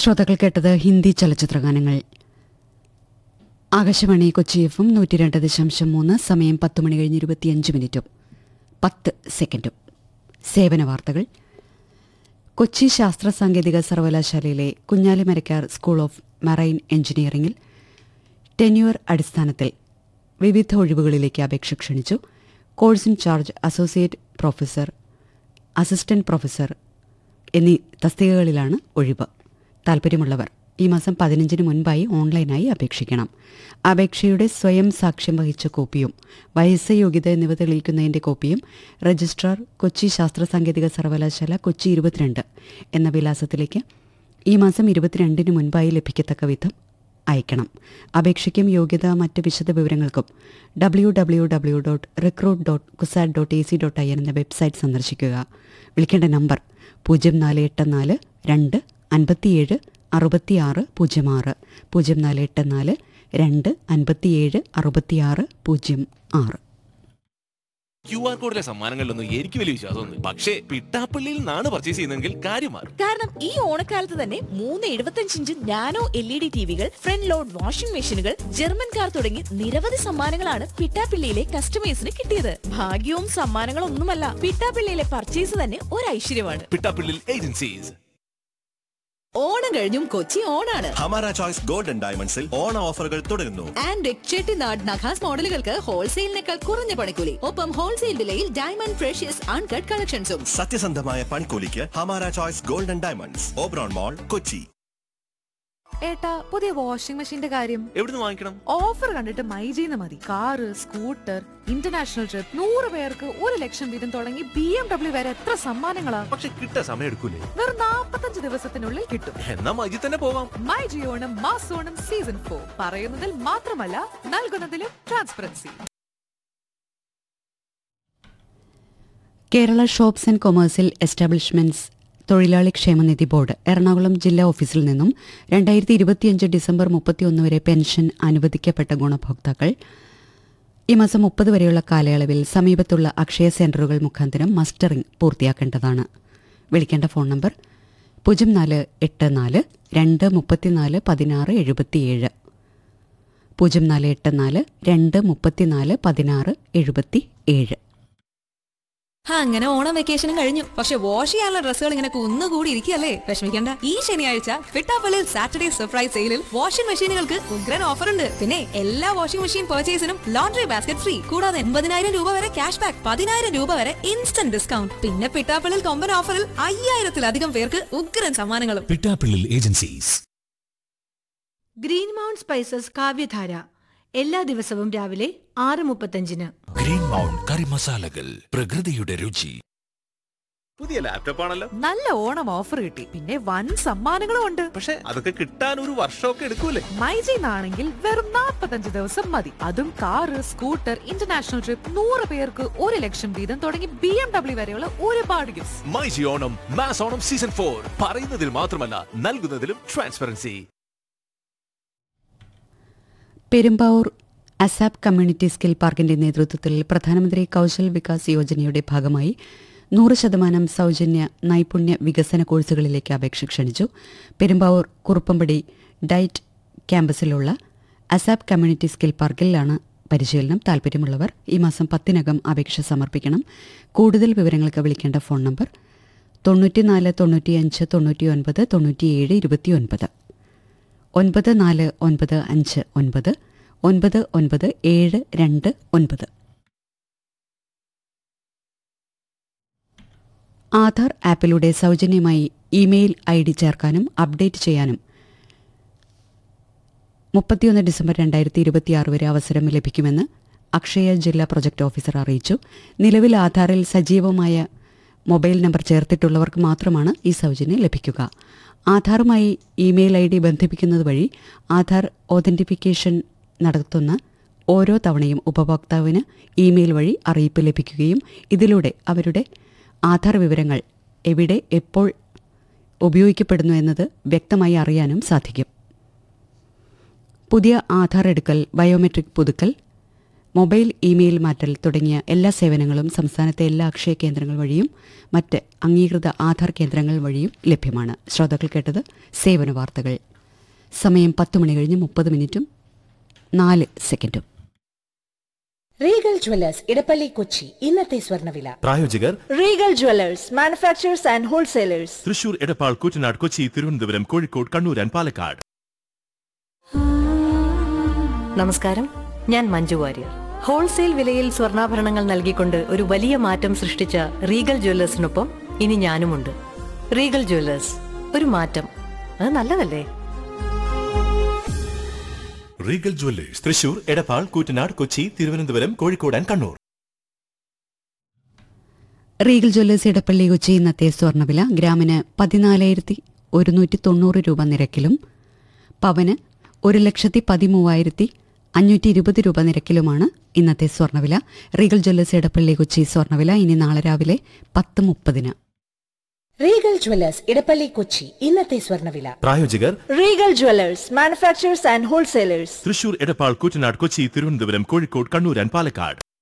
ശ്രോതാക്കൾ കേട്ടത് ഹിന്ദി ചലച്ചിത്ര ഗാനങ്ങൾ ആകാശവാണി കൊച്ചി എഫ് എം നൂറ്റി രണ്ട് ദശാംശം മൂന്ന് സമയം പത്ത് മണി കഴിഞ്ഞ് ഇരുപത്തിയഞ്ച് മിനിറ്റും പത്ത് സെക്കൻഡും സേവന വാർത്തകൾ കൊച്ചി ശാസ്ത്ര സാങ്കേതിക സർവകലാശാലയിലെ കുഞ്ഞാലിമരക്കാർ സ്കൂൾ ഓഫ് മറൈൻ എഞ്ചിനീയറിംഗിൽ ടെന്യൂർ അടിസ്ഥാനത്തിൽ വിവിധ ഒഴിവുകളിലേക്ക് അപേക്ഷ ക്ഷണിച്ചു course in charge associate professor assistant professor എന്നീ തസ്തികകളിലാണ് ഒഴിവ് താൽപ്പര്യമുള്ളവർ ഈ മാസം പതിനഞ്ചിന് മുൻപായി ഓൺലൈനായി അപേക്ഷിക്കണം അപേക്ഷയുടെ സ്വയം സാക്ഷ്യം വഹിച്ച കോപ്പിയും വയസ്സ് യോഗ്യത എന്നിവ തെളിയിക്കുന്നതിന്റെ കോപ്പിയും രജിസ്ട്രാർ കൊച്ചി ശാസ്ത്ര സാങ്കേതിക സർവകലാശാല കൊച്ചി ഇരുപത്തിരണ്ട് എന്ന വിലാസത്തിലേക്ക് ഈ മാസം ഇരുപത്തിരണ്ടിന് മുൻപായി ലഭിക്കത്തക്ക വിധം അയക്കണം അപേക്ഷയ്ക്കും യോഗ്യത മറ്റ് വിശദ വിവരങ്ങൾക്കും W W W dot recruit dot Cusat dot A C dot I N എന്ന വെബ്സൈറ്റ് സന്ദർശിക്കുക വിളിക്കേണ്ട നമ്പർ പൂജ്യം നാല് എട്ട് നാല് രണ്ട് അൻപത്തിയേഴ് അറുപത്തിയാറ് പൂജ്യം ആറ് പൂജ്യം നാല് എട്ട് നാല് രണ്ട് അൻപത്തിയേഴ് അറുപത്തിയാറ് പൂജ്യം ആറ് ക്യു ആർ കോഡിലെ സമ്മാനങ്ങളിലൊന്നും എനിക്ക് വലിയ വിശ്വാസമൊന്നും പക്ഷേ പിട്ടാപ്പള്ളിയിൽ നിന്നാണ് പർച്ചേസ് ചെയ്യുന്നതെങ്കിൽ കാര്യം മാറും കാരണം ഈ ഓണക്കാലത്ത് തന്നെ മൂന്ന് എഴുപത്തഞ്ച് inch nano L E D ടിവികൾ ഫ്രണ്ട് ലോഡ് വാഷിംഗ് മെഷീനുകൾ ജർമ്മൻ കാർ തുടങ്ങി നിരവധി സമ്മാനങ്ങളാണ് പിട്ടാപ്പിള്ളിയിലെ കസ്റ്റമേഴ്സിന് കിട്ടിയത് ഭാഗ്യവും സമ്മാനങ്ങളും ഒന്നുമല്ല പിട്ടാപ്പിള്ളിയിലെ പർച്ചേസ് തന്നെ ഒരു ഐശ്വര്യമാണ് പിട്ടാപ്പള്ളിയിൽ ഏജൻസീസ് ഓണം കഴിഞ്ഞും കൊച്ചി ഓണാണ് ഹമാര ചോയ്സ് ഗോൾഡൻ ഡയമണ്ട്സിൽ ഓണ ഓഫറുകൾ തുടരുന്നു ആൻഡ് ചെട്ടിനാട് നഖാസ് മോഡലുകൾക്ക് ഹോൾസെയിലിനേക്കാൾ കുറഞ്ഞ പണിക്കൂലി ഒപ്പം ഹോൾസെയിൽ വിലയിൽ ഡയമണ്ട് ഫ്രഷ്യസ് അൺകട്ട് കളക്ഷൻസും സത്യസന്ധമായ പൺകൂലിക്ക് ഹമാര choice golden diamonds Oberon mall Kochi ഏട്ടാ പുതിയ വാഷിംഗ് മെഷീന്റെ കാര്യം എവിടുന്ന് വാങ്ങിക്കണം ഓഫർ കണ്ടിട്ട് മൈജീന്ന് മതി കാറ് സ്കൂട്ടർ ഇന്റർനാഷണൽ ട്രിപ്പ് നൂറ് പേർക്ക് ഒരു ലക്ഷം വീതം തുടങ്ങി ബി എം ഡബ്ല്യു വരെ എത്ര സമ്മാനങ്ങളാ പക്ഷെ കിട്ടാൻ സമയം എടുക്കൂലേ വെറും നാപ്പത്തഞ്ച് ദിവസത്തിനുള്ളിൽ കിട്ടും എന്നാ മജി തന്നെ പോവാം മൈ ജിയോണം മാസോണം സീസൺ ഫോർ പറയുന്നതിൽ മാത്രമല്ല നൽകുന്നതിലും transparency Kerala shops and commercial establishments തൊഴിലാളി ക്ഷേമനിധി ബോർഡ് എറണാകുളം ജില്ലാ ഓഫീസിൽ നിന്നും രണ്ടായിരത്തി ഇരുപത്തിയഞ്ച് ഡിസംബർ മുപ്പത്തിയൊന്ന് വരെ പെൻഷൻ അനുവദിക്കപ്പെട്ട ഗുണഭോക്താക്കൾ ഈ മാസം മുപ്പത് വരെയുള്ള കാലയളവിൽ സമീപത്തുള്ള അക്ഷയ സെന്ററുകൾ മുഖാന്തരം മസ്റ്ററിംഗ് പൂർത്തിയാക്കേണ്ടതാണ് വിളിക്കേണ്ട ഫോൺ നമ്പർ പൂജ്യം നാല് എട്ട് നാല് രണ്ട് മുപ്പത്തിനാല് പതിനാറ് എഴുപത്തിയേഴ് പൂജ്യം നാല് എട്ട് നാല് രണ്ട് മുപ്പത്തിനാല് പതിനാറ് എഴുപത്തി ഏഴ് അങ്ങനെ ഓണം വെക്കേഷനും കഴിഞ്ഞു പക്ഷെ വാഷ് ചെയ്യാനുള്ള ഡ്രസ്സുകൾ ഇങ്ങനെ കുന്നുകൂടി ഇരിക്കുകയല്ലേ വിഷമിക്കണ്ട ഈ ശനിയാഴ്ച ഫിട്ടാപ്പള്ളിയിൽ സാറ്റർഡേ സർപ്രൈസ് സെയിലിൽ വാഷിംഗ് മെഷീനുകൾക്ക് ഉഗ്രൻ ഓഫർ ഉണ്ട് പിന്നെ എല്ലാ വാഷിംഗ് മെഷീൻ പർച്ചേസിനും ലോണ്ടറി ബാസ്ക്കറ്റ് ഫ്രീ കൂടാതെ എൺപതിനായിരം രൂപ വരെ ക്യാഷ് ബാക്ക് പതിനായിരം രൂപ വരെ ഇൻസ്റ്റന്റ് ഡിസ്കൗണ്ട് പിന്നെ പിട്ടാപ്പള്ളിയിൽ കൊമ്പൻ ഓഫറിൽ അയ്യായിരത്തിലധികം പേർക്ക് ഉഗ്രൻ സമ്മാനങ്ങളും പിട്ടാപ്പിള്ളിൽ agencies green mount spices Kavyadhara എല്ലാ ദിവസവും രാവിലെ ആറ് മുപ്പത്തഞ്ചിന് ഗ്രീൻ മൗണ്ട് കറി മസാലകൾ പ്രകൃതിയുടെ രുചി പുതിയ ലാപ്ടോപ്പ് ആണല്ലോ നല്ല ഓണം ഓഫർ കിട്ടി പിന്നെ വൻ സമ്മാനങ്ങളും ഉണ്ട് പക്ഷെ അതൊക്കെ കിട്ടാൻ ഒരു വർഷമൊക്കെ എടുക്കൂലേ മൈജിന്നാണെങ്കിൽ വെറും നാപ്പത്തഞ്ച് ദിവസം മതി അതും കാറ് സ്കൂട്ടർ ഇന്റർനാഷണൽ ട്രിപ്പ് നൂറ് പേർക്ക് ഒരു ലക്ഷം വീതം തുടങ്ങി ബി എം ഡബ്ല്യു വരെയുള്ള ഒരുപാട് gift myG Onam mass Onam season four പറയുന്നതിൽ മാത്രമല്ല നൽകുന്നതിലും transparency Perumbavoor ASAP community skill പാർക്കിന്റെ നേതൃത്വത്തിൽ പ്രധാനമന്ത്രി കൗശൽ വികാസ് യോജനയുടെ ഭാഗമായി നൂറ് ശതമാനം സൗജന്യ നൈപുണ്യ വികസന കോഴ്സുകളിലേക്ക് അപേക്ഷ ക്ഷണിച്ചു പെരുമ്പാവൂർ കുറുപ്പമ്പടി ഡൈറ്റ് ക്യാമ്പസിലുള്ള അസാപ് കമ്മ്യൂണിറ്റി സ്കിൽ പാർക്കിലാണ് പരിശീലനം താൽപ്പര്യമുള്ളവർ ഈ മാസം പത്തിനകം അപേക്ഷ സമർപ്പിക്കണം കൂടുതൽ വിവരങ്ങൾക്ക് വിളിക്കേണ്ട ഫോൺ നമ്പർ തൊണ്ണൂറ്റിനാല് തൊണ്ണൂറ്റിയഞ്ച് തൊണ്ണൂറ്റിയൊൻപത് തൊണ്ണൂറ്റിയേഴ് ഇരുപത്തിയൊൻപത് ഒൻപത് നാല് ഒൻപത് അഞ്ച് ഒൻപത് ഒൻപത് ഒൻപത് ഏഴ് രണ്ട് ഒൻപത് ആധാർ ആപ്പിലൂടെ സൗജന്യമായി ഇമെയിൽ ഐ ഡി ചേർക്കാനും അപ്ഡേറ്റ് ചെയ്യാനും മുപ്പത്തിയൊന്ന് ഡിസംബർ രണ്ടായിരത്തി ഇരുപത്തിയാറ് വരെ അവസരം ലഭിക്കുമെന്ന് അക്ഷയ ജില്ലാ പ്രൊജക്ട് ഓഫീസർ അറിയിച്ചു നിലവിൽ ആധാറിൽ സജീവമായ മൊബൈൽ നമ്പർ ചേർത്തിട്ടുള്ളവർക്ക് മാത്രമാണ് ഈ സൗജന്യം ലഭിക്കുക ആധാറുമായി ഇമെയിൽ ഐ ഡി ബന്ധിപ്പിക്കുന്നത് വഴി ആധാർ ഓതന്റിഫിക്കേഷൻ നടത്തുന്ന ഓരോ തവണയും ഉപഭോക്താവിന് ഇമെയിൽ വഴി അറിയിപ്പ് ലഭിക്കുകയും ഇതിലൂടെ അവരുടെ ആധാർ വിവരങ്ങൾ എവിടെ എപ്പോൾ ഉപയോഗിക്കപ്പെടുന്നു എന്നത് വ്യക്തമായി അറിയാനും സാധിക്കും പുതിയ ആധാർ എടുക്കൽ ബയോമെട്രിക് പുതുക്കൽ മൊബൈൽ ഇമെയിൽ മാറ്റൽ തുടങ്ങിയ എല്ലാ സേവനങ്ങളും സംസ്ഥാനത്തെ എല്ലാ അക്ഷയ കേന്ദ്രങ്ങൾ വഴിയും മറ്റ് അംഗീകൃത ആധാർ കേന്ദ്രങ്ങൾ വഴിയും ലഭ്യമാണ് ശ്രോതാക്കൾ കേട്ടത് സേവന വാർത്തകൾ സമയം പത്ത് മണി കഴിഞ്ഞ് മുപ്പത് മിനിറ്റും നാല് സെക്കൻഡും റീഗൽ ജ്വല്ലേഴ്സ് ഇടപ്പള്ളി കൊച്ചി ഇന്നത്തെ സ്വർണ്ണവില പ്രായോജകർ Regal Jewellers manufacturers and wholesalers Thrissur Edappal Koottanad Kochi Thiruvananthapuram Kozhikode Kannur and Palakkad നമസ്കാരം ഞാൻ മഞ്ജു വാര്യർ ഹോൾസെയിൽ വിലയിൽ സ്വർണ്ണാഭരണങ്ങൾ നൽകിക്കൊണ്ട് ഒരു വലിയ മാറ്റം സൃഷ്ടിച്ച റീഗൽ ജ്വല്ലേഴ്സിനൊപ്പം ഇനി ഞാനുമുണ്ട് റീഗൽ ജ്വല്ലേഴ്സ് ഒരു മാറ്റം അത് നല്ലതല്ലേ Regal Jewellers Thrissur Edappal Koottanad Kochi Thiruvananthapuram Kozhikode and Kannur Regal Jewellers Edappally Kochi ഇന്നത്തെ സ്വർണ്ണവില ഗ്രാമിന് പതിനാലായിരത്തി ഒരുന്നൂറ്റി തൊണ്ണൂറ് രൂപ നിരക്കിലും പവന് ഒരു ലക്ഷത്തി പതിമൂവായിരത്തി അഞ്ഞൂറ്റി ഇരുപത് രൂപ നിരക്കിലുമാണ് ഇന്നത്തെ സ്വർണ്ണവില റീഗൽ ജ്വല്ലേഴ്സ് ഇടപ്പള്ളി കൊച്ചി സ്വർണ്ണവില ഇനി നാളെ രാവിലെ പത്ത് മുപ്പതിന് റീഗൽ ജ്വല്ലേഴ്സ് ഇടപ്പള്ളി കൊച്ചി ഇന്നത്തെ സ്വർണ്ണവില പ്രായോജകർ Regal Jewellers manufacturers and wholesalers Thrissur Edappal Koottanad Kochi Thiruvananthapuram Kozhikode Kannur and Palakkad